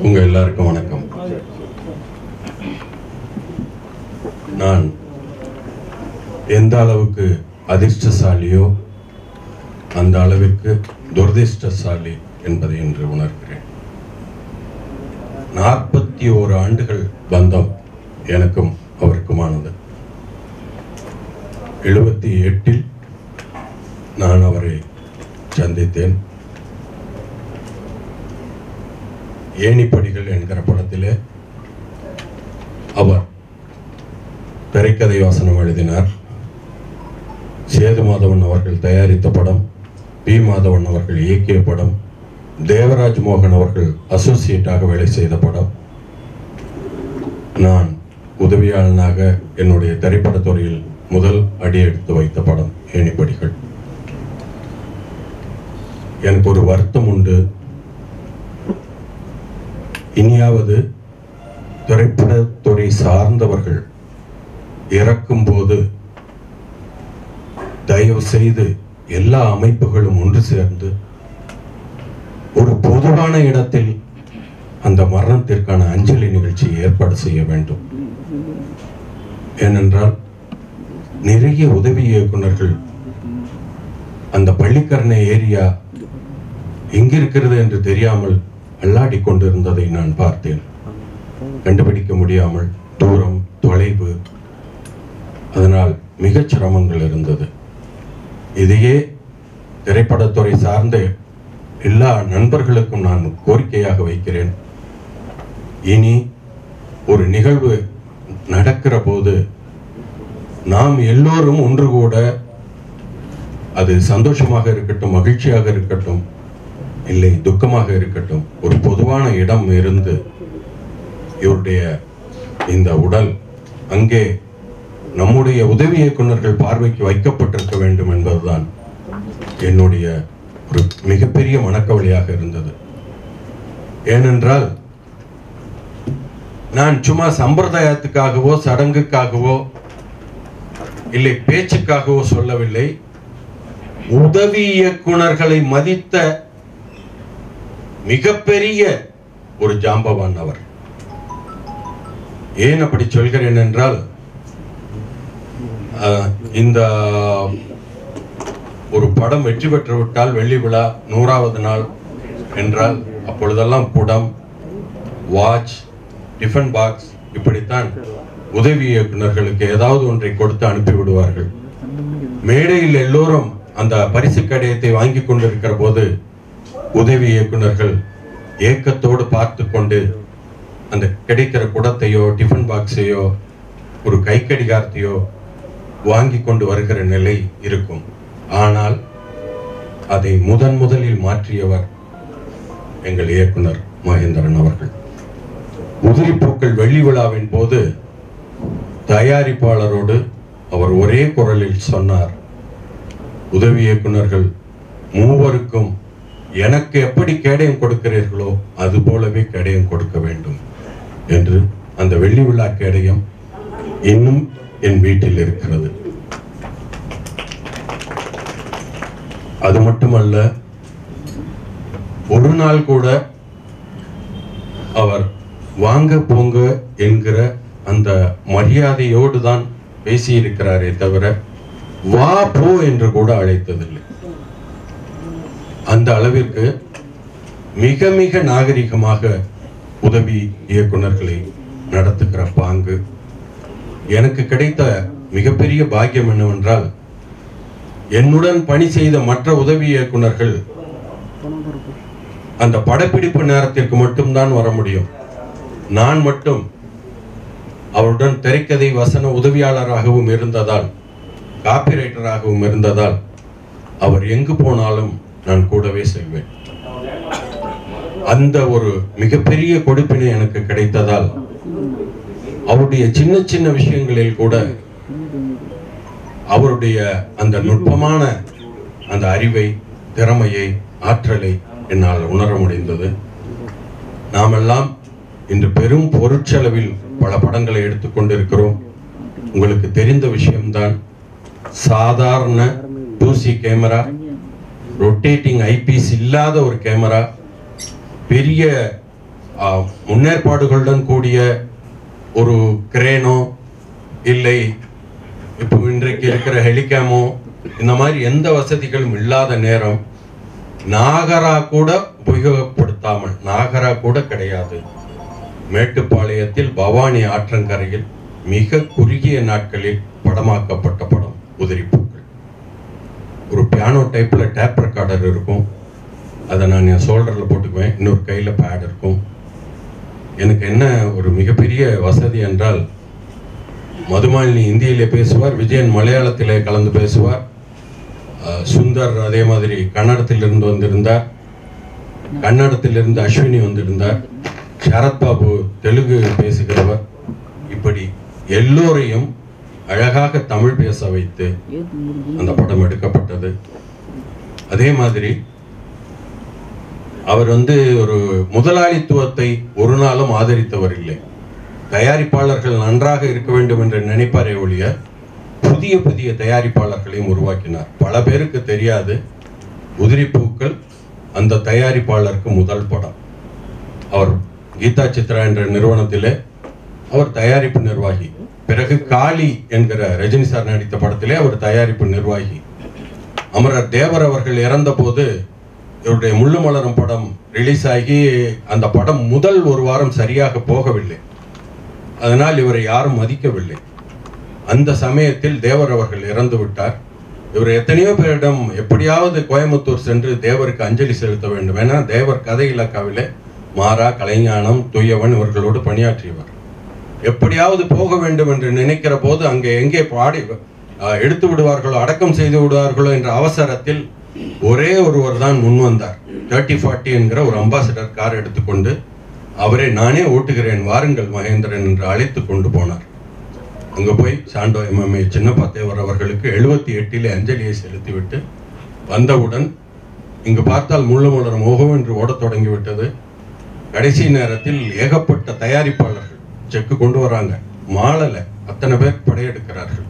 உங்க எல்லாருக்கும் வணக்கம் நான் எந்த அளவுக்கு அதிர்ஷ்டசாலியோ அந்த அளவிற்கு துரதிர்ஷ்டசாலி என்பதை இன்று உணர்கிறேன் நாற்பத்தி ஓரு ஆண்டுகள் பந்தம் எனக்கும் அவருக்குமானது எழுபத்தி எட்டில் நான் அவரை சந்தித்தேன் ஏணிப்படிகள் என்கிற படத்திலே அவர் திரைக்கதை வாசனம் எழுதினார் சேது மாதவன் அவர்கள் தயாரித்த படம் பி மாதவன் அவர்கள் இயக்கிய படம் தேவராஜ் மோகன் அவர்கள் அசோசியேட்டாக வேலை செய்த படம் நான் உதவியாளனாக என்னுடைய திரைப்படத்துறையில் முதல் அடி எடுத்து வைத்த படம் ஏணிப்படிகள் எனக்கு ஒரு வருத்தம் உண்டு இனியாவது திரைப்படத்துறை சார்ந்தவர்கள் இறக்கும்போது தயவு செய்து எல்லா அமைப்புகளும் ஒன்று சேர்ந்து ஒரு பொதுவான இடத்தில் அந்த மரணத்திற்கான அஞ்சலி நிகழ்ச்சியை ஏற்பாடு செய்ய வேண்டும் ஏனென்றால் நிறைய உதவி இயக்குனர்கள் அந்த பள்ளிக்கரணை ஏரியா எங்கிருக்கிறது என்று தெரியாமல் அல்லாடி கொண்டிருந்ததை நான் பார்த்தேன் கண்டுபிடிக்க முடியாமல் தூரம் தொலைவு அதனால் மிகச் சிரமங்கள் இருந்தது இதையே திரைப்படத்துறை சார்ந்த எல்லா நண்பர்களுக்கும் நான் கோரிக்கையாக வைக்கிறேன் இனி ஒரு நிகழ்வு நடக்கிற போது நாம் எல்லோரும் ஒன்று கூட அது சந்தோஷமாக இருக்கட்டும் மகிழ்ச்சியாக இருக்கட்டும் இல்லை துக்கமாக இருக்கட்டும் ஒரு பொதுவான இடம் இருந்து இவருடைய இந்த உடல் அங்கே நம்முடைய உதவி இயக்குனர்கள் பார்வைக்கு வைக்கப்பட்டிருக்க வேண்டும் என்பதுதான் என்னுடைய ஒரு மிகப்பெரிய மனக்கவலையாக இருந்தது ஏனென்றால் நான் சும்மா சம்பிரதாயத்துக்காகவோ சடங்குக்காகவோ இல்லை பேச்சுக்காகவோ சொல்லவில்லை உதவி இயக்குனர்களை மதித்த மிகப்பெரிய ஒரு ஜாம்பவான் அவர் ஏன் அப்படி சொல்கிறேன் என்றால் அஹ், இந்த ஒரு படம் வெற்றி பெற்று விட்டால் வெள்ளி விழா நூறாவது நாள் என்றால் அப்பொழுதெல்லாம் குடம் வாட்ச் டிஃபன் பாக்ஸ் இப்படித்தான் உதவி இயக்குனர்களுக்கு ஏதாவது ஒன்றை கொடுத்து அனுப்பி விடுவார்கள் மேடையில் எல்லோரும் அந்த பரிசு கடையத்தை வாங்கி கொண்டிருக்கிற போது உதவி இயக்குனர்கள் ஏக்கத்தோடு பார்த்து கொண்டு அந்த கிடைக்கிற குடத்தையோ டிஃபன் பாக்ஸையோ ஒரு கை கடிகாரத்தையோ வாங்கி கொண்டு வருகிற நிலை இருக்கும் ஆனால் அதை முதன் முதலில் மாற்றியவர் எங்கள் இயக்குனர் மகேந்திரன் அவர்கள் உதிரிப்பூக்கள் வெள்ளி விழாவின் போது தயாரிப்பாளரோடு அவர் ஒரே குரலில் சொன்னார் உதவி இயக்குனர்கள் மூவருக்கும் எனக்கு எப்படி கேடயம் கொடுக்கிறீர்களோ அது போலவே கேடயம் கொடுக்க வேண்டும் என்று அந்த வெள்ளி விழா கேடயம் இன்னும் என் வீட்டில் இருக்கிறது அது மட்டுமல்ல ஒரு நாள் கூட அவர் வாங்க போங்க என்கிற அந்த மரியாதையோடு தான் பேசியிருக்கிறாரே தவிர வா போ என்று கூட அழைத்ததில்லை அந்த அளவிற்கு மிக மிக நாகரிகமாக உதவி இயக்குனர்களை நடத்துகிற பாங்கு எனக்கு கிடைத்த மிகப்பெரிய பாக்கியம் என்னவென்றால் என்னுடன் பணி செய்த மற்ற உதவி இயக்குனர்கள் அந்த படப்பிடிப்பு நேரத்திற்கு மட்டும்தான் வர முடியும் நான் மட்டும் அவருடன் திரைக்கதை வசன உதவியாளராகவும் இருந்ததால் காப்பிரைட்டராகவும் இருந்ததால் அவர் எங்கு போனாலும் நான் கூடவே செல்வேன் அந்த ஒரு மிகப்பெரிய கொடுப்பினை எனக்கு கிடைத்ததால் அவருடைய சின்ன சின்ன விஷயங்களில் கூட அவருடைய அந்த நுட்பமான அந்த அறிவை திறமையை ஆற்றலை என்னால் உணர முடிந்தது நாமெல்லாம் இன்று பெரும் பொருட்செலவில் பல படங்களை எடுத்துக்கொண்டிருக்கிறோம் உங்களுக்கு தெரிந்த விஷயம்தான் சாதாரண டூசி கேமரா ரொட்டேட்டிங் ஐபீஸ் இல்லாத ஒரு கேமரா பெரிய ஆஹ், முன்னேற்பாடுகளுடன் கூடிய ஒரு கிரேனோ இல்லை இப்போ இன்றைக்கு இருக்கிற ஹெலிகாமோ இந்த மாதிரி எந்த வசதிகளும் இல்லாத நேரம் நாகரா கூட உபயோகப்படுத்தாமல் நாகரா கூட கிடையாது மேட்டுப்பாளையத்தில் பவானி ஆற்றங்கரையில் மிக குறுகிய நாட்களில் படமாக்கப்பட்ட படம் உதிரிப்பூக்கள் ஒரு பியானோ டைப்ல டேப் ரெக்கார்டர் இருக்கும் அதை நான் என் ஷோல்டரில் போட்டுக்குவேன் இன்னொரு கையில் பேட் இருக்கும் எனக்கு என்ன ஒரு மிகப்பெரிய வசதி என்றால் மதுமாலினி இந்தியிலே பேசுவார் விஜயன் மலையாளத்திலே கலந்து பேசுவார் அஹ், சுந்தர் அதே மாதிரி கன்னடத்திலிருந்து வந்திருந்தார் கன்னடத்திலிருந்து அஸ்வினி வந்திருந்தார் சரத்பாபு தெலுங்கு பேசுகிறவர் இப்படி எல்லோரையும் அழகாக தமிழ் பேச வைத்து அந்த படம் எடுக்கப்பட்டது அதே மாதிரி அவர் வந்து ஒரு முதலாளித்துவத்தை ஒரு நாளும் ஆதரித்தவர் இல்லை தயாரிப்பாளர்கள் நன்றாக இருக்க வேண்டும் என்று நினைப்பாரே ஒழிய புதிய புதிய தயாரிப்பாளர்களையும் உருவாக்கினார் பல பேருக்கு தெரியாது உதிரிப்பூக்கள் அந்த தயாரிப்பாளருக்கு முதல் படம் அவர் கீதா சித்ரா என்ற நிறுவனத்திலே அவர் தயாரிப்பு நிர்வாகி பிறகு காளி என்கிற ரஜினி சார் நடித்த படத்திலே அவர் தயாரிப்பு நிர்வாகி அமரர் தேவர் அவர்கள் இறந்தபோது இவருடைய முள்ளு மலரும் படம் ரிலீஸ் ஆகி அந்த படம் முதல் ஒரு வாரம் சரியாக போகவில்லை அதனால் இவரை யாரும் மதிக்கவில்லை அந்த சமயத்தில் தேவர் அவர்கள் இறந்து விட்டார் இவர் எத்தனையோ பேரிடம் எப்படியாவது கோயம்புத்தூர் சென்று தேவருக்கு அஞ்சலி செலுத்த வேண்டும் ஏன்னா தேவர் கதை இலக்காவிலே மாறா கலைஞானம் துய்யவன் இவர்களோடு பணியாற்றியவர் எப்படியாவது போக வேண்டும் என்று நினைக்கிற போது அங்கே எங்கே பாடி அஹ், எடுத்து விடுவார்களோ அடக்கம் செய்து விடுவார்களோ என்ற அவசரத்தில் ஒரே ஒருவர் தான் முன் வந்தார் தேர்ட்டி ஃபார்ட்டி என்கிற ஒரு அம்பாசிடர் கார் எடுத்துக்கொண்டு அவரை நானே ஓட்டுகிறேன் வாருங்கள் மகேந்திரன் என்று அழைத்து கொண்டு போனார் அங்க போய் சாண்டோ எம்எம்ஏ சின்னப்பா தேவர் அவர்களுக்கு எழுபத்தி எட்டிலே அஞ்சலியை செலுத்திவிட்டு வந்தவுடன் இங்கு பார்த்தால் முள்ளு மலரும் ஓஹோ என்று ஓடத் தொடங்கிவிட்டது கடைசி நேரத்தில் ஏகப்பட்ட தயாரிப்பாளர்கள் செக்கு கொண்டு வராங்க மாளல அத்தனை பேர் படையெடுக்கிறார்கள்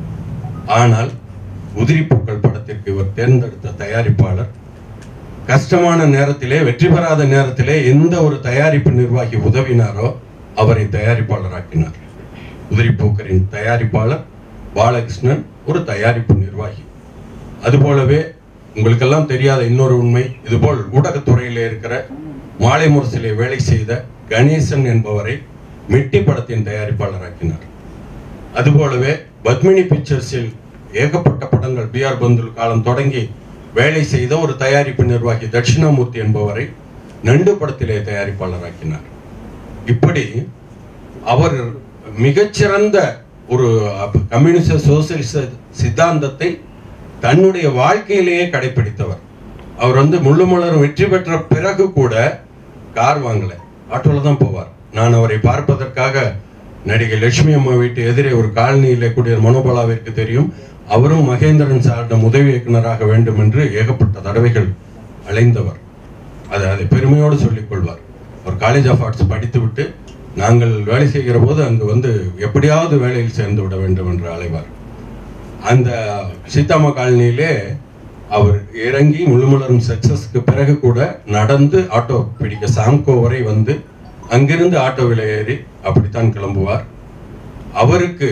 ஆனால் உதிரிப்பூக்கள் படத்திற்கு இவர் தேர்ந்தெடுத்த தயாரிப்பாளர் கஷ்டமான நேரத்திலே வெற்றி பெறாத நேரத்திலே எந்த ஒரு தயாரிப்பு நிர்வாகி உதவினாரோ அவரை தயாரிப்பாளராக்கினார் உதிரிப்பூக்கரின் தயாரிப்பாளர் பாலகிருஷ்ணன் ஒரு தயாரிப்பு நிர்வாகி அதுபோலவே உங்களுக்கெல்லாம் தெரியாத இன்னொரு உண்மை இதுபோல் ஊடகத்துறையிலே இருக்கிற மாலை முரசிலே வேலை செய்த கணேசன் என்பவரை மிட்டி படத்தின் தயாரிப்பாளராக்கினார் அதுபோலவே பத்மினி பிக்சர்ஸில் ஏகப்பட்ட படங்கள் பி ஆர் பந்துல் காலம் தொடங்கி வேலை செய்த ஒரு தயாரிப்பு நிர்வாகி தட்சிணாமூர்த்தி என்பவரை நண்டு படத்திலே தயாரிப்பாளராக்கினார் இப்படி அவர் மிகச்சிறந்த ஒரு கம்யூனிச சோசியலிச சித்தாந்தத்தை தன்னுடைய வாழ்க்கையிலேயே கடைபிடித்தவர் அவர் வந்து முள்ளு மலரும் வெற்றி பெற்ற பிறகு கூட கார் வாங்கல ஆட்டோல தான் போவார் நான் அவரை பார்ப்பதற்காக நடிகை லட்சுமி அம்மா வீட்டு எதிரே ஒரு காலனியிலே கூடிய மனோபலாவிற்கு தெரியும் அவரும் மகேந்திரன் சாரிடம் உதவி இயக்குனராக வேண்டும் என்று ஏகப்பட்ட தடவைகள் அலைந்தவர் அதை அதை பெருமையோடு சொல்லிக் கொள்வார் அவர் காலேஜ் ஆஃப் ஆர்ட்ஸ் படித்துவிட்டு நாங்கள் வேலை செய்கிற போது அங்கு வந்து எப்படியாவது வேலையில் சேர்ந்து விட வேண்டும் என்று அலைவார் அந்த சீதாமா காலனியிலே அவர் இறங்கி முழுமலரும் சக்சஸ்க்கு பிறகு கூட நடந்து ஆட்டோ பிடிக்க சாம்கோ வரை வந்து அங்கிருந்து ஆட்டோவில் ஏறி அப்படித்தான் கிளம்புவார் அவருக்கு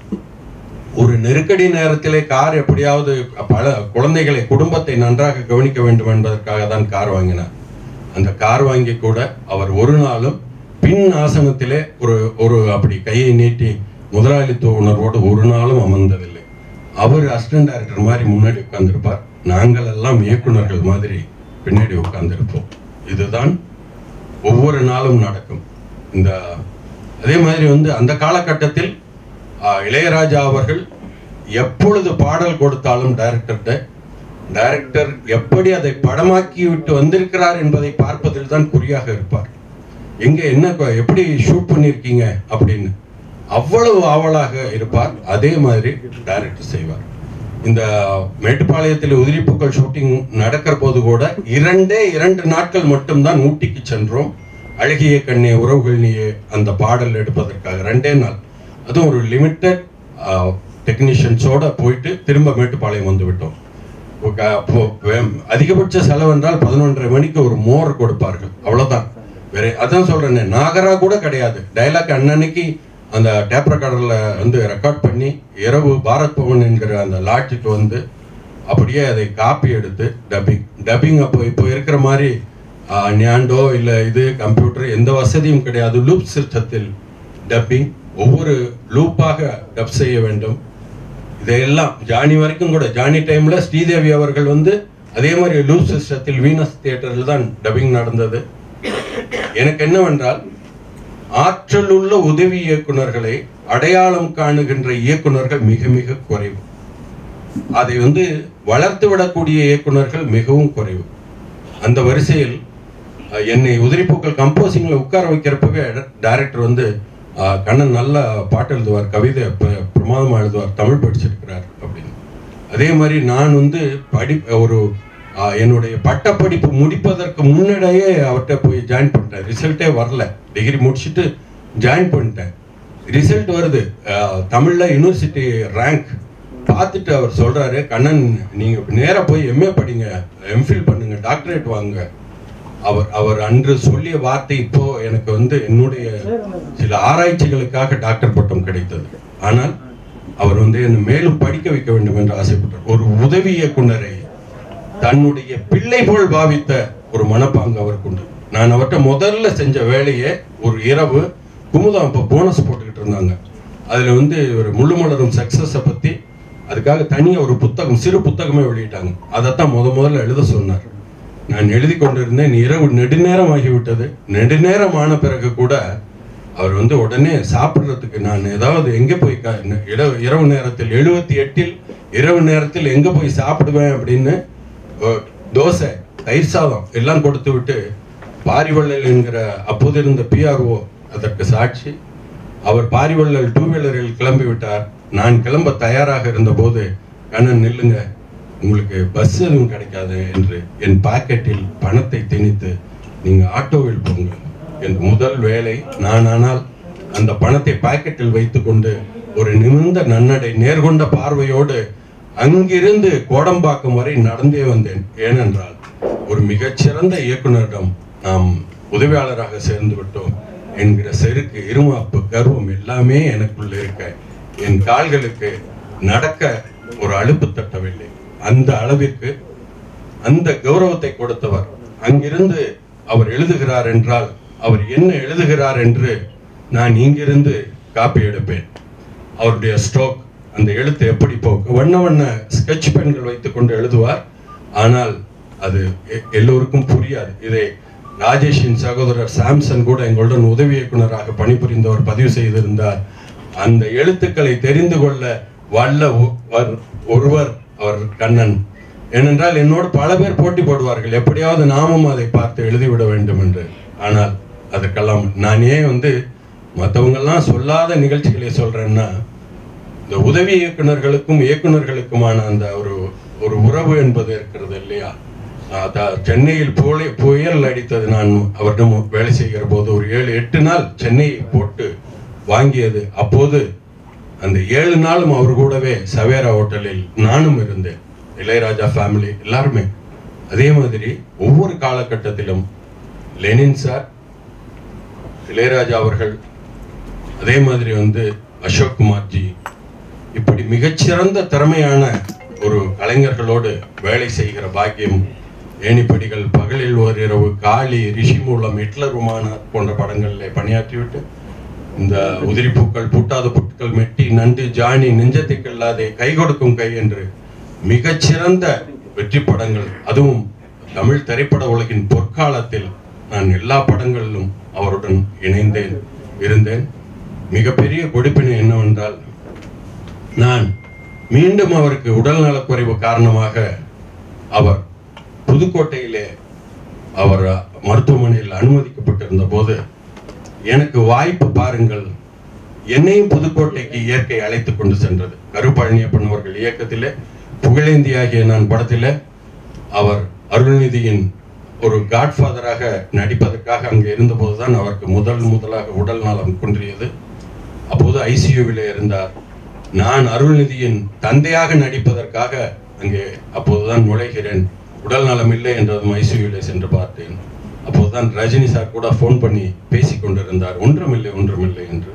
ஒரு நெருக்கடி நேரத்திலே கார் எப்படியாவது பல குழந்தைகளை குடும்பத்தை நன்றாக கவனிக்க வேண்டும் என்பதற்காக தான் கார் வாங்கினார் அந்த கார் வாங்கி கூட அவர் ஒரு நாளும் பின் ஆசனத்திலே ஒரு ஒரு அப்படி கையை நீட்டி முதலாளித்துவ உணர்வோடு ஒரு நாளும் அமர்ந்ததில்லை அவர் அசிஸ்டன்ட் டைரக்டர் மாதிரி முன்னாடி உட்கார்ந்திருப்பார் நாங்கள் எல்லாம் இயக்குனர்கள் மாதிரி பின்னாடி உட்கார்ந்திருப்போம் இதுதான் ஒவ்வொரு நாளும் நடக்கும் இந்த அதே மாதிரி வந்து அந்த காலகட்டத்தில் ஆஹ், இளையராஜா அவர்கள் எப்பொழுது பாடல் கொடுத்தாலும் டைரக்டர்கிட்ட டைரக்டர் எப்படி அதை படமாக்கி விட்டு வந்திருக்கிறார் என்பதை பார்ப்பதில் தான் குறியாக இருப்பார் எங்க என்ன கொ- எப்படி ஷூட் பண்ணியிருக்கீங்க அப்படின்னு அவ்வளவு ஆவலாக இருப்பார் அதே மாதிரி டைரக்டர் செய்வார் இந்த மேட்டுப்பாளையத்தில் உதிரிப்பூக்கள் ஷூட்டிங் நடக்கிற போது கூட இரண்டே இரண்டு நாட்கள் மட்டும்தான் ஊட்டிக்கு சென்றோம் அழகிய கண்ணே உறவுகள் நீயே அந்த பாடல் எடுப்பதற்காக ரெண்டே நாள் அதுவும் ஒரு லிமிட்டட் டெக்னீஷியன்ஸோட போயிட்டு திரும்ப மேட்டுப்பாளையம் வந்து விட்டோம் உக்க- அப்போ வே- அதிகபட்ச செலவு என்றால் பதினொன்றரை மணிக்கு ஒரு மோர் கொடுப்பார்கள் அவ்வளவுதான் வேற அதான் சொல்றேனே நாகரா கூட கிடையாது டைலாக் அன்னன்னைக்கு அந்த டேப் ரெக்கார்டர்ல வந்து ரெக்கார்ட் பண்ணி இரவு பாரத் பவன் என்கிற அந்த லாட்ஜுக்கு வந்து அப்படியே அதை காப்பி எடுத்து டப்பிங் டப்பிங் அப்போ இப்போ இருக்கிற மாதிரி ஞாண்டோ இல்லை இது கம்ப்யூட்டர் எந்த வசதியும் கிடையாது லூப் சிஸ்டத்தில் டப்பிங் ஒவ்வொரு லூப்பாக டப் செய்ய வேண்டும் இதையெல்லாம் ஜானி வரைக்கும் கூட ஜானி டைம்ல ஸ்ரீதேவி அவர்கள் வந்து அதே மாதிரி லூப் சிஸ்டத்தில் வீனஸ் தியேட்டரில் தான் டப்பிங் நடந்தது எனக்கு என்னவென்றால் ஆற்றல் உள்ள உதவி இயக்குனர்களை அடையாளம் காணுகின்ற இயக்குனர்கள் மிக மிக குறைவு அதை வந்து வளர்த்து விடக்கூடிய இயக்குனர்கள் மிகவும் குறைவு அந்த வரிசையில் அஹ், என்னை உதிரிப்பூக்கள் கம்போசிங்ல உட்கார வைக்கிறப்பவே டைரக்டர் வந்து அஹ், கண்ணன் நல்ல பாட்டு எழுதுவார் கவிதை ப- பிரமாதமா எழுதுவார் தமிழ் படிச்சிருக்கிறார் அப்படின்னு அதே மாதிரி நான் வந்து படி ஒரு அஹ், என்னுடைய பட்டப்படிப்பு முடிப்பதற்கு முன்னாடியே அவர்கிட்ட போய் ஜாயின் பண்ணிட்டேன் ரிசல்ட்டே வரல டிகிரி முடிச்சுட்டு ஜாயின் பண்ணிட்டேன் ரிசல்ட் வருது அஹ், தமிழ்ல யூனிவர்சிட்டி ரேங்க் பார்த்துட்டு அவர் சொல்றாரு கண்ணன் நீங்க நேரா போய் எம்ஏ படிங்க எம்ஃபில் பண்ணுங்க டாக்டரேட் வாங்க அவர் அவர் அன்று சொல்லிய வார்த்தை இப்போ எனக்கு வந்து என்னுடைய சில ஆராய்ச்சிகளுக்காக டாக்டர் பட்டம் கிடைத்தது ஆனால் அவர் வந்து என்னை மேலும் படிக்க வைக்க வேண்டும் என்று ஆசைப்பட்டார் ஒரு உதவி இயக்குனரை தன்னுடைய பிள்ளை போல் பாவித்த ஒரு மனப்பாங்கு அவருக்கு உண்டு நான் அவர்கிட்ட முதல்ல செஞ்ச வேலையை ஒரு இரவு குமுதம் அப்போ போனஸ் போட்டுக்கிட்டு இருந்தாங்க அதுல வந்து ஒரு முழு மலரும் சக்சஸை பத்தி அதுக்காக தனியா ஒரு புத்தகம் சிறு புத்தகமே வெளியிட்டாங்க அதைத்தான் முத முதல்ல எழுத சொன்னார் நான் எழுதி கொண்டிருந்தேன் இரவு நெடுநேரம் ஆகிவிட்டது நெடுநேரம் ஆன பிறகு கூட அவர் வந்து உடனே சாப்பிடுறதுக்கு நான் ஏதாவது எங்க போய் க- இரவு இரவு நேரத்தில் எழுபத்தி எட்டில் இரவு நேரத்தில் எங்க போய் சாப்பிடுவேன் அப்படின்னு அஹ், தோசை தயிர் சாதம் எல்லாம் கொடுத்து விட்டு பாரிவள்ளல் என்கிற அப்போது இருந்த பிஆர்ஓ அதற்கு சாட்சி அவர் பாரிவள்ளல் டூ வீலரில் கிளம்பி விட்டார் நான் கிளம்ப தயாராக இருந்தபோது கண்ணன் நில்லுங்க உங்களுக்கு பஸ் எதுவும் கிடைக்காது என்று என் பாக்கெட்டில் பணத்தை திணித்து நீங்க ஆட்டோவில் போங்க என் முதல் வேலை நான் ஆனால் அந்த பணத்தை பாக்கெட்டில் வைத்துக்கொண்டு ஒரு நிமிர்ந்த நன்னடை நேர்கொண்ட பார்வையோடு அங்கிருந்து கோடம்பாக்கம் வரை நடந்தே வந்தேன் ஏனென்றால் ஒரு மிகச்சிறந்த இயக்குனரிடம் நாம் உதவியாளராக சேர்ந்து விட்டோம் என்கிற செருக்கு இருமாப்பு கர்வம் எல்லாமே எனக்குள்ள இருக்க என் கால்களுக்கு நடக்க ஒரு அலுப்பு தட்டவில்லை அந்த அளவிற்கு அந்த கௌரவத்தை கொடுத்தவர் அங்கிருந்து அவர் எழுதுகிறார் என்றால் அவர் என்ன எழுதுகிறார் என்று நான் இங்கிருந்து காப்பி எடுப்பேன் அவருடைய ஸ்ட்ரோக் அந்த எழுத்து எப்படி போக்கு வண்ண வண்ண ஸ்கெட்ச் பென்கள் வைத்துக்கொண்டு எழுதுவார் ஆனால் அது எ- எல்லோருக்கும் புரியாது இதை ராஜேஷின் சகோதரர் சாம்சன் கூட எங்களுடன் உதவி இயக்குனராக பணிபுரிந்தவர் பதிவு செய்திருந்தார் அந்த எழுத்துக்களை தெரிந்து கொள்ள வல்ல ஒ- வர்- ஒருவர் அவர் கண்ணன் ஏனென்றால் என்னோடு பல பேர் போட்டி போடுவார்கள் எப்படியாவது நாமும் அதை பார்த்து எழுதிவிட வேண்டும் என்று ஆனால் அதற்கெல்லாம் நான் ஏன் வந்து மற்றவங்கெல்லாம் சொல்லாத நிகழ்ச்சிகளை சொல்றேன்னா இந்த உதவி இயக்குனர்களுக்கும் இயக்குனர்களுக்குமான அந்த ஒரு ஒரு உறவு என்பது இருக்கிறது இல்லையா அதான் சென்னையில் புயல் புயல் அடித்தது நான் அவரிடம் வேலை செய்கிற போது ஒரு ஏழு எட்டு நாள் சென்னையை போட்டு வாங்கியது அப்போது அந்த ஏழு நாளும் அவர் கூடவே சவேரா ஹோட்டலில் நானும் இருந்தேன் இளையராஜா ஃபேமிலி எல்லாருமே அதே மாதிரி ஒவ்வொரு காலகட்டத்திலும் லெனின் சார் இளையராஜா அவர்கள் அதே மாதிரி வந்து அசோக் குமார்ஜி இப்படி மிகச்சிறந்த திறமையான ஒரு கலைஞர்களோடு வேலை செய்கிற பாக்கியம் ஏணிப்படிகள் பகலில் ஓரிரவு காளி ரிஷி மூலம் ஹிட்லர் விமானார் போன்ற படங்களில் பணியாற்றிவிட்டு இந்த உதிரிப்பூக்கள் பூட்டாத புட்கள் மெட்டி நண்டு ஜானி நெஞ்சத்தை கல்லாதே கை கொடுக்கும் கை என்று மிகச்சிறந்த வெற்றி படங்கள் அதுவும் தமிழ் திரைப்பட உலகின் பொற்காலத்தில் நான் எல்லா படங்களிலும் அவருடன் இணைந்தேன் இருந்தேன் மிகப்பெரிய கொடுப்பினை என்னவென்றால் நான் மீண்டும் அவருக்கு உடல் நலக்குறைவு காரணமாக அவர் புதுக்கோட்டையிலே அவர் மருத்துவமனையில் அனுமதிக்கப்பட்டிருந்த போது எனக்கு வாய்ப்பு பாருங்கள் என்னையும் புதுக்கோட்டைக்கு இயற்கை அழைத்து கொண்டு சென்றது கருப்பழனியப்பன் அவர்கள் இயக்கத்திலே புகழேந்தியாகிய நான் படத்திலே அவர் அருள்நிதியின் ஒரு காட்ஃபாதராக நடிப்பதற்காக அங்கே இருந்தபோதுதான் அவருக்கு முதல் முதலாக உடல் நலம் குன்றியது அப்போது ஐசியூவில் இருந்தார் நான் அருள்நிதியின் தந்தையாக நடிப்பதற்காக அங்கே அப்போதுதான் நுழைகிறேன் உடல் நலம் இல்லை என்றதும் ஐசியூவில் சென்று பார்த்தேன் அப்போதுதான் ரஜினி சார் கூட ஃபோன் பண்ணி பேசிக் கொண்டிருந்தார் ஒன்றுமில்லை ஒன்றுமில்லை என்று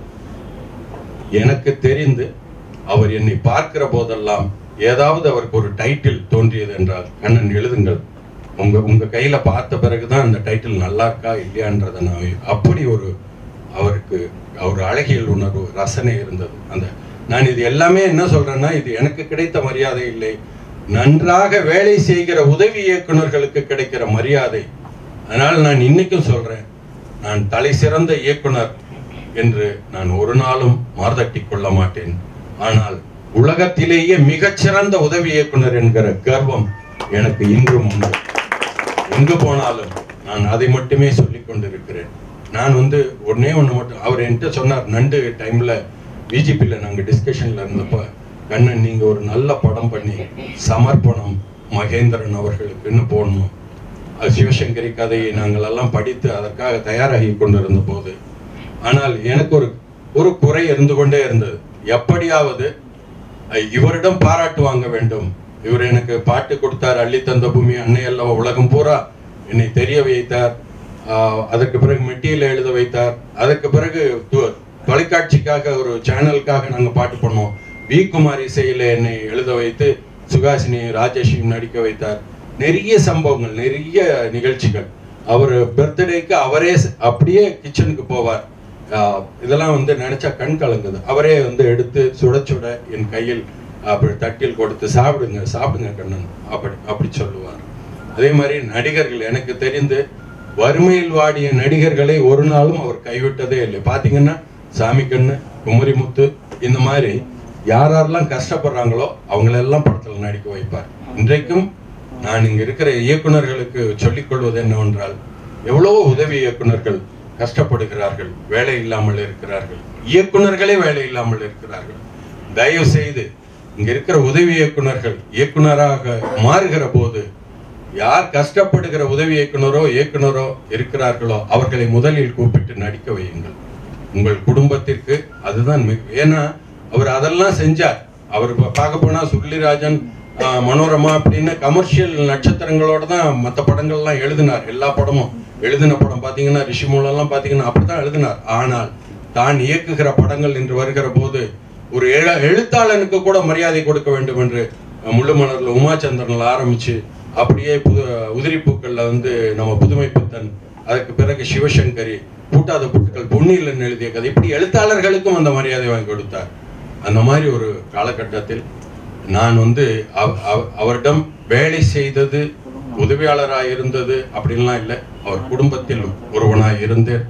எனக்கு தெரிந்து அவர் என்னை பார்க்கிற போதெல்லாம் ஏதாவது அவருக்கு ஒரு டைட்டில் தோன்றியது என்றால் கண்ணன் எழுதுங்கள் உங்க உங்க கையில பார்த்த பிறகுதான் அந்த டைட்டில் நல்லா இருக்கா இல்லையான்றதை நான் அப்படி ஒரு அவருக்கு ஒரு அழகியல் உணர்வு ரசனை இருந்தது அந்த நான் இது எல்லாமே என்ன சொல்றேன்னா இது எனக்கு கிடைத்த மரியாதை இல்லை நன்றாக வேலை செய்கிற உதவி இயக்குனர்களுக்கு கிடைக்கிற மரியாதை அதனால் நான் இன்னைக்கும் சொல்றேன் நான் தலை சிறந்த இயக்குனர் என்று நான் ஒரு நாளும் மார்தட்டி கொள்ள மாட்டேன் ஆனால் உலகத்திலேயே மிகச்சிறந்த உதவி இயக்குனர் என்கிற கர்வம் எனக்கு இன்றும் உண்டு எங்கு போனாலும் நான் அதை மட்டுமே சொல்லிக் கொண்டிருக்கிறேன் நான் வந்து ஒன்னே ஒன்று மட்டும் அவர் என்கிட்ட சொன்னார் நண்டு டைம்ல பிஜேபியில் நாங்கள் டிஸ்கஷன்ல இருந்தப்ப கண்ணன் நீங்க ஒரு நல்ல படம் பண்ணி சமர்ப்பணம் மகேந்திரன் அவர்களுக்குன்னு போடணும் அது சிவசங்கரி கதையை நாங்கள் எல்லாம் படித்து அதற்காக தயாராகி கொண்டிருந்த போது ஆனால் எனக்கு ஒரு ஒரு குறை இருந்து கொண்டே இருந்தது எப்படியாவது அஹ், இவரிடம் பாராட்டு வாங்க வேண்டும் இவர் எனக்கு பாட்டு கொடுத்தார் அள்ளி தந்த பூமி அன்னை அல்லவா உலகம் பூரா என்னை தெரிய வைத்தார் ஆஹ், அதற்கு பிறகு மெட்டியில் எழுத வைத்தார் அதற்கு பிறகு து- தொலைக்காட்சிக்காக ஒரு சேனலுக்காக நாங்கள் பாட்டு பண்ணோம் வி குமார் இசையில என்னை எழுத வைத்து சுகாசினி ராஜேஷையும் நடிக்க வைத்தார் நிறைய சம்பவங்கள் நிறைய நிகழ்ச்சிகள் அவர் பர்த்டேக்கு அவரே ச- அப்படியே கிச்சனுக்கு போவார் ஆஹ் இதெல்லாம் வந்து நினைச்சா கண் கலங்குது அவரே வந்து எடுத்து சுட சுட என் கையில் அப்படி தட்டில் கொடுத்து சாப்பிடுங்க சாப்பிடுங்க கண்ணன் அப்படி அப்படி சொல்லுவார் அதே மாதிரி நடிகர்கள் எனக்கு தெரிந்து வறுமையில் வாடிய நடிகர்களை ஒரு நாளும் அவர் கைவிட்டதே இல்லை பாத்தீங்கன்னா சாமி கண்ணு குமரிமுத்து இந்த மாதிரி யார் யாரெல்லாம் கஷ்டப்படுறாங்களோ அவங்களெல்லாம் படத்தில் நடிக்க வைப்பார் இன்றைக்கும் நான் இங்க இருக்கிற இயக்குனர்களுக்கு சொல்லிக் கொள்வது என்னவென்றால் எவ்வளவோ உதவி இயக்குனர்கள் கஷ்டப்படுகிறார்கள் வேலை இல்லாமல் இருக்கிறார்கள் இயக்குனர்களே வேலை இல்லாமல் இருக்கிறார்கள் தயவு செய்து இங்க இருக்கிற உதவி இயக்குனர்கள் இயக்குனராக மாறுகிற போது யார் கஷ்டப்படுகிற உதவி இயக்குனரோ இயக்குனரோ இருக்கிறார்களோ அவர்களை முதலில் கூப்பிட்டு நடிக்க வையுங்கள் உங்கள் குடும்பத்திற்கு அதுதான் மிக- ஏன்னா அவர் அதெல்லாம் செஞ்சார் அவர் இப்ப பார்க்க போனா சுருளிராஜன் ஆஹ், மனோரமா அப்படின்னு கமர்ஷியல் நட்சத்திரங்களோட தான் மற்ற படங்கள்லாம் எழுதினார் எல்லா படமும் எழுதின படம் பார்த்தீங்கன்னா ரிஷிமூலெல்லாம் பார்த்தீங்கன்னா அப்படித்தான் எழுதினார் ஆனால் தான் இயக்குகிற படங்கள் என்று வருகிற போது ஒரு எழு- எழுத்தாளனுக்கு கூட மரியாதை கொடுக்க வேண்டும் என்று அஹ், முள்ளுமலர்ல உமாச்சந்திரன்ல ஆரம்பிச்சு அப்படியே புது உதிரிப்பூக்கள்ல வந்து நம்ம புதுமை பித்தன் அதற்கு பிறகு சிவசங்கரி பூட்டாத புட்டுக்கள் பொன்னியிலன் எழுதிய கதை இப்படி எழுத்தாளர்களுக்கும் அந்த மரியாதை வாங்கி கொடுத்தார் அந்த மாதிரி ஒரு காலகட்டத்தில் நான் வந்து அவ- அவ- அவரிடம் வேலை செய்தது உதவியாளராக இருந்தது அப்படின்லாம் இல்லை அவர் குடும்பத்தில் ஒருவனாக இருந்தேன்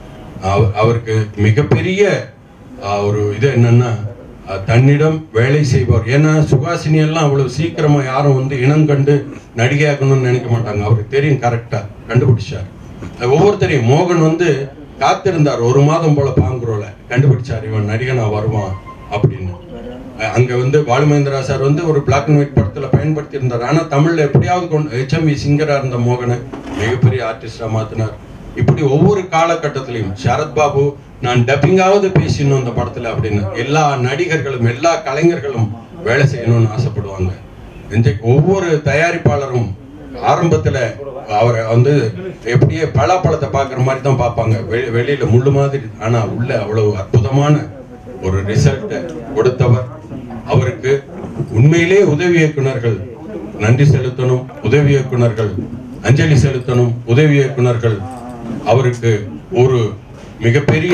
அவ- அவருக்கு மிகப்பெரிய ஆஹ், ஒரு இது என்னன்னா ஆஹ், தன்னிடம் வேலை செய்வார் ஏன்னா சுகாசினி எல்லாம் அவ்வளவு சீக்கிரமா யாரும் வந்து இனம் கண்டு நடிகையாக்கணும்னு நினைக்க மாட்டாங்க அவருக்கு தெரியும் கரெக்டா கண்டுபிடிச்சார் அது ஒவ்வொருத்தரையும் மோகன் வந்து காத்திருந்தார் ஒரு மாதம் போல பாங்குறோல கண்டுபிடிச்சார் இவன் நடிகனா வருவான் அப்படின்னு அஹ் அங்க வந்து பாலுமேந்திரா சார் வந்து ஒரு பிளாக் அண்ட் ஒயிட் படத்துல பயன்படுத்தி இருந்தார் ஆனா தமிழ்ல எப்படியாவது கொண்டு ஹெச்எம்பி சிங்கரா இருந்த மோகனை மிகப்பெரிய ஆர்டிஸ்டா மாத்தினார் இப்படி ஒவ்வொரு காலகட்டத்திலையும் சரத் பாபு நான் டப்பிங்காவது பேசணும் அந்த படத்துல அப்படின்னு எல்லா நடிகர்களும் எல்லா கலைஞர்களும் வேலை செய்யணும்னு ஆசைப்படுவாங்க இன்றைக்கு ஒவ்வொரு தயாரிப்பாளரும் ஆரம்பத்துல அவரை வந்து எப்படியே பலாப்பழத்தை பார்க்குற மாதிரி தான் பார்ப்பாங்க வெ- வெளியில முள்ளு மாதிரி ஆனா உள்ள அவ்வளவு அற்புதமான ஒரு ரிசல்ட்டை கொடுத்தவர் அவருக்கு உண்மையிலே உதவி இயக்குனர்கள் நன்றி செலுத்தணும் உதவி இயக்குனர்கள் அஞ்சலி செலுத்தணும் உதவி இயக்குனர்கள் அவருக்கு ஒரு மிகப்பெரிய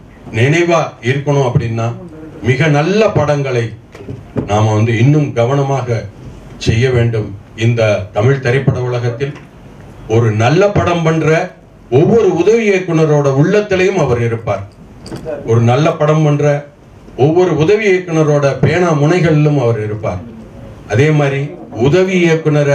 நினைவா இருக்கணும் அப்படின்னா மிக நல்ல படங்களை நாம வந்து இன்னும் கவனமாக செய்ய வேண்டும் இந்த தமிழ் திரைப்பட உலகத்தில் ஒரு நல்ல படம் பண்ற ஒவ்வொரு உதவி இயக்குனரோட உள்ளத்திலையும் அவர் இருப்பார் ஒரு நல்ல படம் பண்ற ஒவ்வொரு உதவி இயக்குனரோட பேனா முனைகளிலும் அவர் இருப்பார் அதே மாதிரி உதவி இயக்குனரை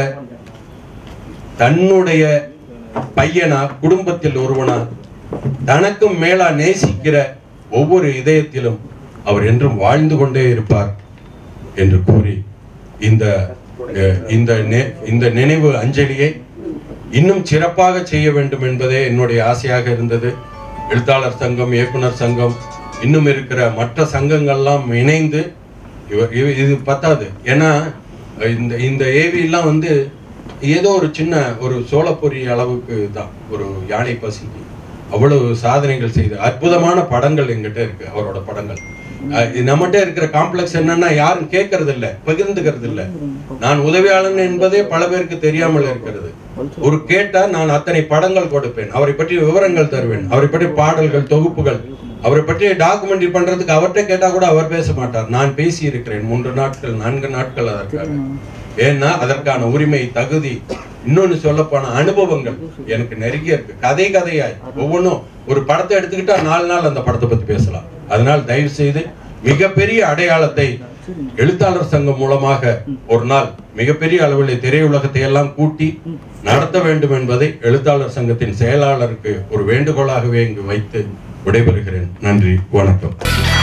தன்னுடைய பையனா குடும்பத்தில் ஒருவனா தனக்கும் மேலா நேசிக்கிற ஒவ்வொரு இதயத்திலும் அவர் என்றும் வாழ்ந்து கொண்டே இருப்பார் என்று கூறி இந்த அஹ், இந்த நெ- இந்த நினைவு அஞ்சலியை இன்னும் சிறப்பாக செய்ய வேண்டும் என்பதே என்னுடைய ஆசையாக இருந்தது எழுத்தாளர் சங்கம் இயக்குனர் சங்கம் இன்னும் இருக்கிற மற்ற சங்கங்கள்லாம் இணைந்து இவர் இவ- இது பத்தாது ஏன்னா இந்த இந்த ஏவி எல்லாம் வந்து ஏதோ ஒரு சின்ன ஒரு சோளப்பொரி அளவுக்கு தான் ஒரு யானை பசிக்கு அவ்வளவு சாதனைகள் செய்து அற்புதமான படங்கள் எங்கிட்ட இருக்கு அவரோட படங்கள் அஹ் நம்மகிட்ட இருக்கிற காம்ப்ளெக்ஸ் என்னன்னா யாரும் கேட்கறது இல்ல பகிர்ந்துக்கிறது இல்ல நான் உதவியாளன் என்பதே பல பேருக்கு தெரியாமல் இருக்கிறது ஒரு கேட்டா நான் அத்தனை படங்கள் கொடுப்பேன் அவரை பற்றி விவரங்கள் தருவேன் அவரை பற்றி பாடல்கள் தொகுப்புகள் அவரை பற்றி டாக்குமெண்ட்ரி பண்றதுக்கு அவர்கிட்ட கேட்டா கூட அவர் பேச மாட்டார் நான் பேசி இருக்கிறேன் மூன்று நாட்கள் நான்கு நாட்கள் அதற்காக ஏன்னா அதற்கான உரிமை தகுதி இன்னொன்னு சொல்ல போன அனுபவங்கள் எனக்கு நிறைய இருக்கு கதை கதையாய் ஒவ்வொன்றும் ஒரு படத்தை எடுத்துக்கிட்டா நாலு நாள் அந்த படத்தை பத்தி பேசலாம் அதனால் தயவு செய்து மிகப்பெரிய அடையாளத்தை எழுத்தாளர் சங்கம் மூலமாக ஒரு நாள் மிகப்பெரிய அளவில் திரையுலகத்தை எல்லாம் கூட்டி நடத்த வேண்டும் என்பதை எழுத்தாளர் சங்கத்தின் செயலாளருக்கு ஒரு வேண்டுகோளாகவே இங்கு வைத்து விடைபெறுகிறேன் நன்றி வணக்கம்